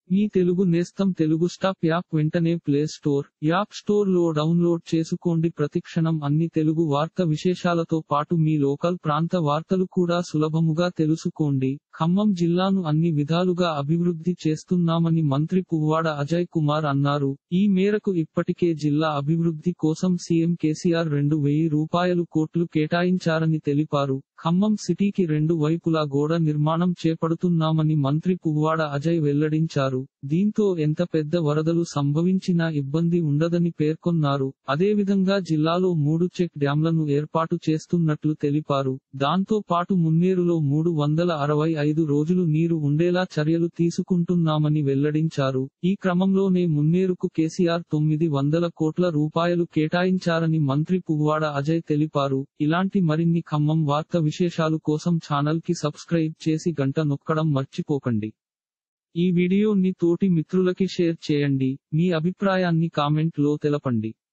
మీ తెలుగు నేస్తం Telugu stop app వెంటనే play store app store లో డౌన్లోడ్ చేసుకోండి ప్రతిక్షణం అన్ని తెలుగు వార్త విశేషాలతో పాటు మీ లోకల్ ప్రాంత వార్తలు కూడా సులభముగా తెలుసుకోండి ఖమ్మం జిల్లాను అన్ని విధాలుగా అభివృద్ధి చేస్తున్నామని మంత్రి పువ్వాడ అజయ్ కుమార్ అన్నారు ఈ మేరకు ఇప్పటికే జిల్లా అభివృద్ధి కోసం సీఎం కేసీఆర్ రెండు వెయ్యి రూపాయలు కోట్లు కేటాయించారని తెలిపారు ఖమ్మం సిటీకి రెండు వైపులా గోడ నిర్మాణం చేపడుతున్నామని మంత్రి పువ్వాడ అజయ్ వెల్లడించారు దీంతో ఎంత పెద్ద వరదలు సంభవించినా ఇబ్బంది ఉండదని పేర్కొన్నారు అదేవిధంగా జిల్లాలో మూడు చెక్ డ్యాంలను ఏర్పాటు చేస్తున్నట్లు తెలిపారు దాంతో పాటు మున్నేరులో మూడు వందల అరవై ఐదు రోజులు నీరు ఉండేలా చర్యలు తీసుకుంటున్నామని వెల్లడించారు ఈ క్రమంలోనే మున్నేరుకు కేసీఆర్ తొమ్మిది వందల కోట్ల రూపాయలు కేటాయించారని మంత్రి పువ్వాడ అజయ్ తెలిపారు ఇలాంటి మరిన్ని ఖమ్మం వార్త విశేషాలు కోసం ఛానల్ కి సబ్స్క్రైబ్ చేసి గంట నొక్కడం మర్చిపోకండి ఈ వీడియోని తోటి మిత్రులకి షేర్ చేయండి మీ అభిప్రాయాన్ని కామెంట్ లో తెలపండి